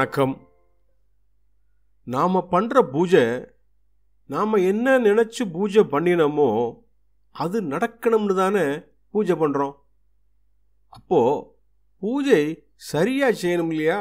வணக்கம் நாம் பண்ணுற பூஜை நாம் என்ன நினச்சி பூஜை பண்ணினோமோ அது நடக்கணும்னு தானே பூஜை பண்ணுறோம் அப்போ பூஜை சரியாக செய்யணும் இல்லையா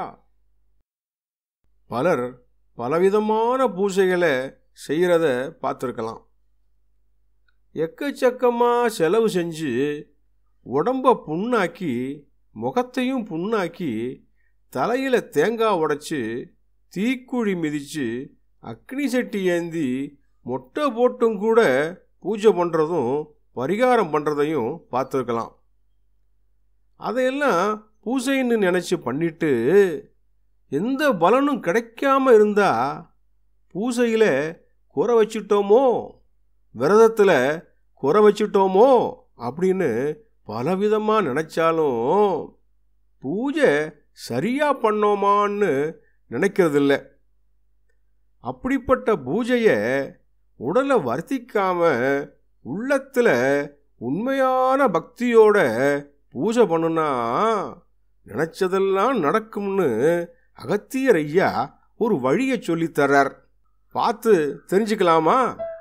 பலர் பலவிதமான பூஜைகளை செய்கிறத பார்த்துருக்கலாம் எக்கச்சக்கமாக செலவு செஞ்சு உடம்ப புண்ணாக்கி முகத்தையும் புண்ணாக்கி தலையில் தேங்காய் உடைச்சி தீக்குழி மிதித்து அக்னி சட்டி ஏந்தி மொட்டை போட்டும் கூட பூஜை பண்ணுறதும் பரிகாரம் பண்ணுறதையும் பார்த்துருக்கலாம் அதையெல்லாம் பூஜைன்னு நினச்சி பண்ணிட்டு எந்த பலனும் கிடைக்காம இருந்தா பூஜையில் குறை வச்சிட்டோமோ விரதத்தில் குறை வச்சிட்டோமோ அப்படின்னு பலவிதமாக நினச்சாலும் பூஜை சரியாக பண்ணோமான்னு நினைக்கிறதில்ல அப்படிப்பட்ட பூஜையை உடலை வருத்திக்காம உள்ளத்தில் உண்மையான பக்தியோட பூஜை பண்ணுனா நினச்சதெல்லாம் நடக்கும்னு அகத்தியர் ஐயா ஒரு வழியை சொல்லித்தர்றார் பார்த்து தெரிஞ்சுக்கலாமா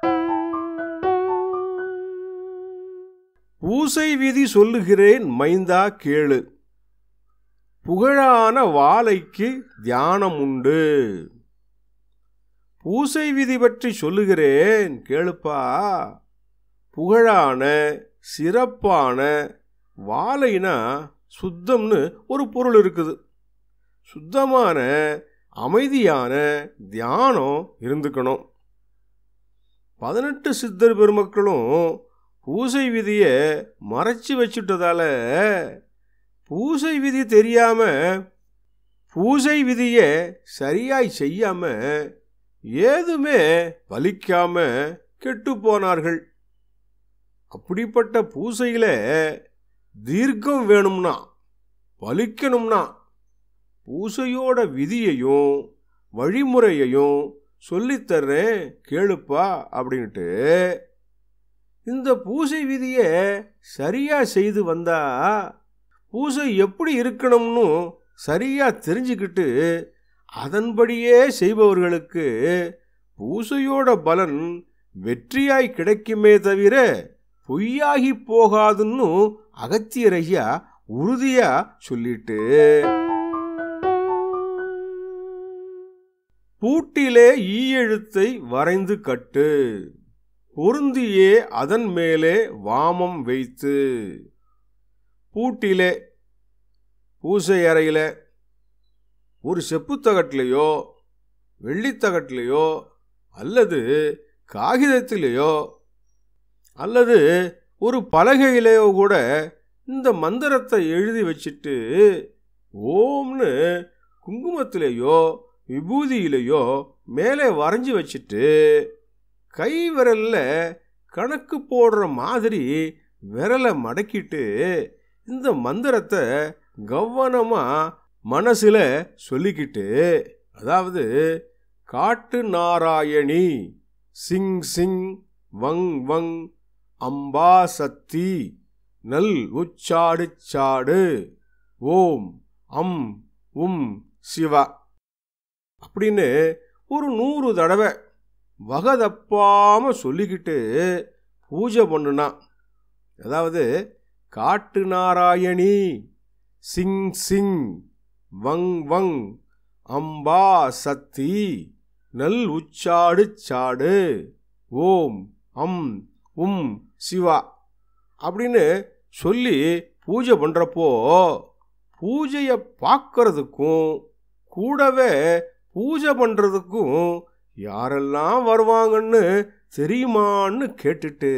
பூசை விதி சொல்லுகிறேன் மைந்தா கேளு புகழான வாழைக்கு தியானம் உண்டு பூசை விதி பற்றி சொல்லுகிறேன் கேளுப்பா புகழான சிறப்பான வாழைனா சுத்தம்னு ஒரு பொருள் இருக்குது சுத்தமான அமைதியான தியானம் இருந்துக்கணும் பதினெட்டு சித்தர் பெருமக்களும் பூசை விதியை மறைச்சி வச்சுட்டதால பூசை விதி தெரியாம பூசை விதியை சரியாய் செய்யாம ஏதுமே பலிக்காம கெட்டு போனார்கள் அப்படிப்பட்ட பூசையில தீர்க்கம் வேணும்னா பலிக்கணும்னா பூசையோட விதியையும் வழிமுறையையும் சொல்லித்தர்றேன் கேளுப்பா அப்படின்ட்டு இந்த பூசை விதியை சரியா செய்து வந்தா பூசை எப்படி இருக்கணும்னு சரியா தெரிஞ்சுக்கிட்டு அதன்படியே செய்பவர்களுக்கு பூசையோட பலன் வெற்றியாய் கிடைக்குமே தவிர பொய்யாகி போகாதுன்னு அகத்தியர் ஐயா உறுதியா சொல்லிட்டு பூட்டிலே ஈயெழுத்தை வரைந்து கட்டு பொருந்தியே அதன் மேலே வாமம் வைத்து பூட்டிலே பூசை அறையில ஒரு செப்புத்தகட்டிலையோ வெள்ளித்தகட்டிலையோ அல்லது காகிதத்திலேயோ அல்லது ஒரு பலகையிலேயோ கூட இந்த மந்திரத்தை எழுதி வச்சுட்டு ஓம்னு குங்குமத்திலேயோ விபூதியிலேயோ மேலே வரைஞ்சி வச்சுட்டு கை விரல்ல கணக்கு போடுற மாதிரி விரலை மடக்கிட்டு இந்த மந்திரத்தை கவனமாக மனசில் சொல்லிக்கிட்டு அதாவது காட்டு நாராயணி சிங் சிங் வங் வங் அம்பா சக்தி நல் உச்சாடு சாடு ஓம் அம் உம் சிவா அப்படின்னு ஒரு நூறு தடவை வகதப்பாம சொல்லிக்கிட்டு பூஜை பண்ணுனா அதாவது காட்டு நாராயணி சிங் சிங் வங் வங் அம்பா சக்தி நல் உச்சாடு சாடு ஓம் அம் உம் சிவா அப்படின்னு சொல்லி பூஜை பண்ணுறப்போ பூஜையை பார்க்கறதுக்கும் கூடவே பூஜை பண்ணுறதுக்கும் யாரெல்லாம் வருவாங்கன்னு தெரியுமான்னு கேட்டுட்டு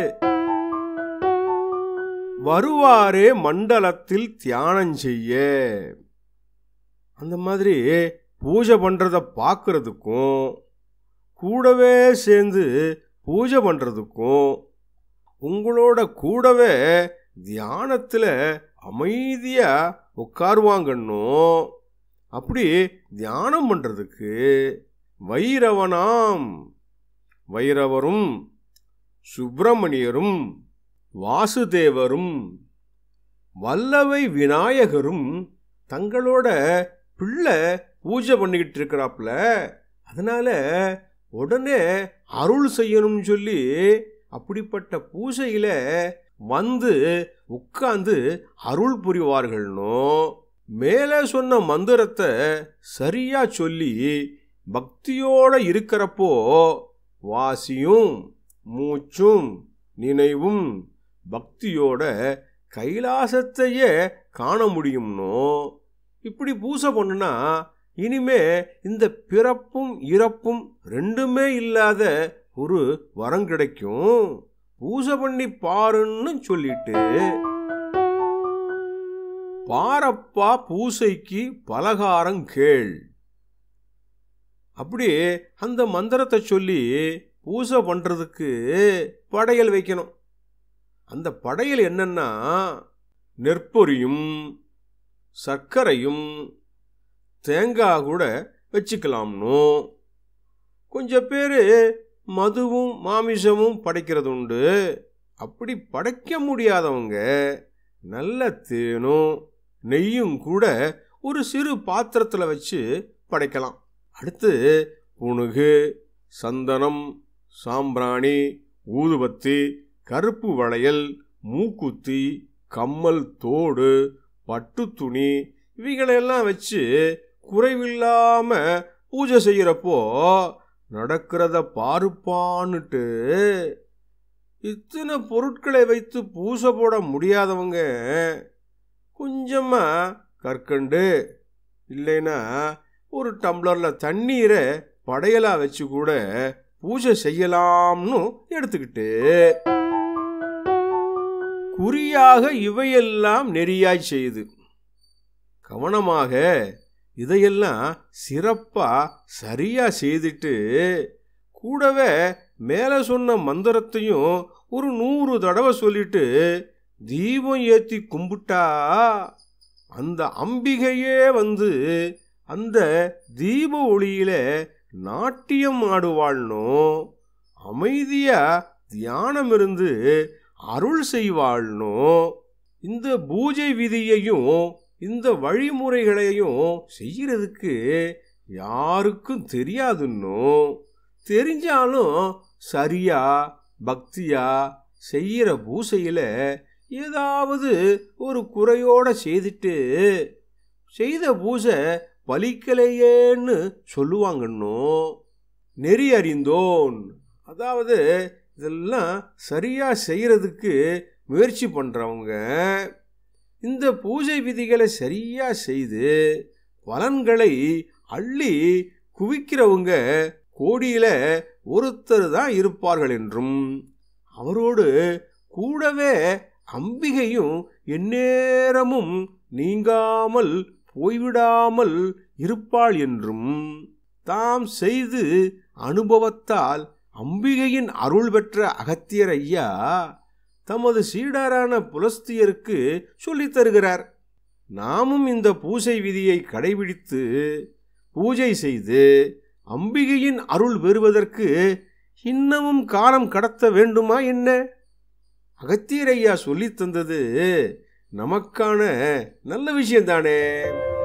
வருவாரே மண்டலத்தில் தியானம் செய்ய அந்த மாதிரி பூஜை பண்ணுறத பார்க்கறதுக்கும் கூடவே சேர்ந்து பூஜை பண்ணுறதுக்கும் உங்களோட கூடவே தியானத்தில் அமைதியாக உட்காருவாங்கன்னும் அப்படி தியானம் பண்ணுறதுக்கு வைரவனாம் வைரவரும் சுப்பிரமணியரும் வாசுதேவரும் வல்லவை விநாயகரும் தங்களோட பிள்ளை பூஜை பண்ணிக்கிட்டு இருக்கிறாப்புல அதனால உடனே அருள் செய்யணும்னு சொல்லி அப்படிப்பட்ட பூஜையில வந்து உட்கார்ந்து அருள் புரிவார்கள்னோ மேலே சொன்ன மந்திரத்தை சரியா சொல்லி பக்தியோட இருக்கிறப்போ வாசியும் மூச்சும் நினைவும் பக்தியோட கைலாசத்தையே காண முடியும்னோ இப்படி பூசை பண்ணுனா இனிமே இந்த பிறப்பும் இறப்பும் ரெண்டுமே இல்லாத ஒரு வரம் கிடைக்கும் பூசை பண்ணி பாருன்னு சொல்லிட்டு பாரப்பா பூசைக்கு பலகாரம் கேள் அப்படி அந்த மந்திரத்தை சொல்லி பூசை பண்றதுக்கு படையல் வைக்கணும் அந்த படையல் என்னன்னா நெற்பொரியும் சர்க்கரையும் தேங்காய் கூட வச்சுக்கலாம்னோ கொஞ்சம் பேர் மதுவும் மாமிசமும் படைக்கிறது உண்டு அப்படி படைக்க முடியாதவங்க நல்ல தேனும் நெய்யும் கூட ஒரு சிறு பாத்திரத்தில் வச்சு படைக்கலாம் அடுத்து புணுகு சந்தனம் சாம்பிராணி ஊதுபத்தி கருப்பு வளையல் மூக்குத்தி கம்மல் தோடு பட்டு துணி இவைகளெல்லாம் வச்சு குறைவில்லாம பூஜை செய்யறப்போ நடக்கிறத பாருப்பான்னுட்டு இத்தனை பொருட்களை வைத்து பூசை போட முடியாதவங்க கொஞ்சமா கற்கண்டு இல்லைன்னா ஒரு டம்ளரில் தண்ணீரை படையலா வச்சு கூட பூஜை செய்யலாம்னு எடுத்துக்கிட்டு குறியாக இவையெல்லாம் நெறியாய் செய்து கவனமாக இதையெல்லாம் சிறப்பா சரியா செய்துட்டு கூடவே மேலே சொன்ன மந்திரத்தையும் ஒரு நூறு தடவை சொல்லிட்டு தீபம் ஏத்தி கும்பிட்டா அந்த அம்பிகையே வந்து அந்த தீப ஒளியில நாட்டியம் ஆடுவாள்னோ அமைதியா தியானம் இருந்து அருள் செய்வாள்னோ இந்த பூஜை விதியையும் இந்த வழிமுறைகளையும் செய்யறதுக்கு யாருக்கும் தெரியாதுன்னோ தெரிஞ்சாலும் சரியா பக்தியா செய்யற பூசையில ஏதாவது ஒரு குறையோட செய்துட்டு செய்த பூஜை பலிக்கலையேன்னு சொல்லுவாங்கன்னோ நெறி அறிந்தோன் அதாவது இதெல்லாம் சரியா செய்யறதுக்கு முயற்சி பண்றவங்க இந்த பூஜை விதிகளை சரியா செய்து பலன்களை அள்ளி குவிக்கிறவங்க கோடியில ஒருத்தர் தான் இருப்பார்கள் என்றும் அவரோடு கூடவே அம்பிகையும் எந்நேரமும் நீங்காமல் போய்விடாமல் இருப்பாள் என்றும் தாம் செய்து அனுபவத்தால் அம்பிகையின் அருள் பெற்ற அகத்தியர் ஐயா தமது சீடரான புலஸ்தியருக்கு சொல்லித் தருகிறார் நாமும் இந்த பூஜை விதியை கடைபிடித்து பூஜை செய்து அம்பிகையின் அருள் பெறுவதற்கு இன்னமும் காலம் கடத்த வேண்டுமா என்ன அகத்தியர் ஐயா சொல்லித் தந்தது நமக்கான நல்ல விஷயம்தானே